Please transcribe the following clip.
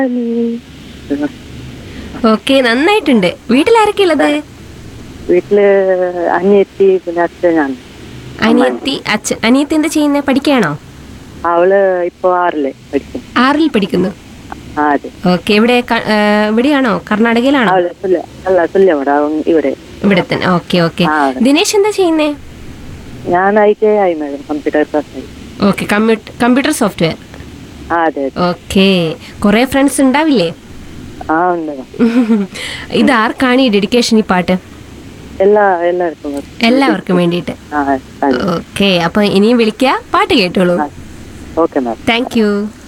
Okay നന്നായിട്ടുണ്ട് വീട്ടിലാരൊക്കെ ഉള്ളത് വീട്ടില് അനിയത്തി പിന്നെ അച്ഛനാണ് അനിയത്തി അച്ഛൻ അനിയത്തി എന്താ ചെയ്യുന്നത് പഠിക്കുകയാണോ അവള് ഇപ്പൊ ആറില് പഠിക്കും ആറിൽ പഠിക്കുന്നു ആ അതെ ഓക്കെ ഇവിടെ ക- ആ, ഇവിടെയാണോ കർണാടകയിലാണോ അവള് തുല്യ അല്ല തുല്യമോട് അവൻ ഇവിടെ ഇവിടെ തന്നെ ഓക്കെ ഓക്കെ ആ, അവിടെ. ദിനേശ് എന്താ ചെയ്യുന്നേ ഞാൻ ഐ ടി ആയി മാഡം കമ്പ്യൂട്ടർ ക്ലാസ് ആയി ഓക്കെ കമ്പ്യൂട്ടർ സോഫ്റ്റ്വെയർ ആ അതെ അതെ ഓക്കെ കുറെ ഫ്രണ്ട്സ് ഉണ്ടാവില്ലേ ആ ഉണ്ട് ഇത് ആർക്കാണ് ഈ ഡെഡിക്കേഷൻ ഈ പാട്ട് എല്ലാ എല്ലാവർക്കും ഉണ്ട്. എല്ലാവർക്കും വേണ്ടിയിട്ട് ആ അതെ ഓക്കെ അപ്പൊ ഇനിയും വിളിക്കുക പാട്ട് കേട്ടോളൂ ഓക്കെ മാം താങ്ക് യു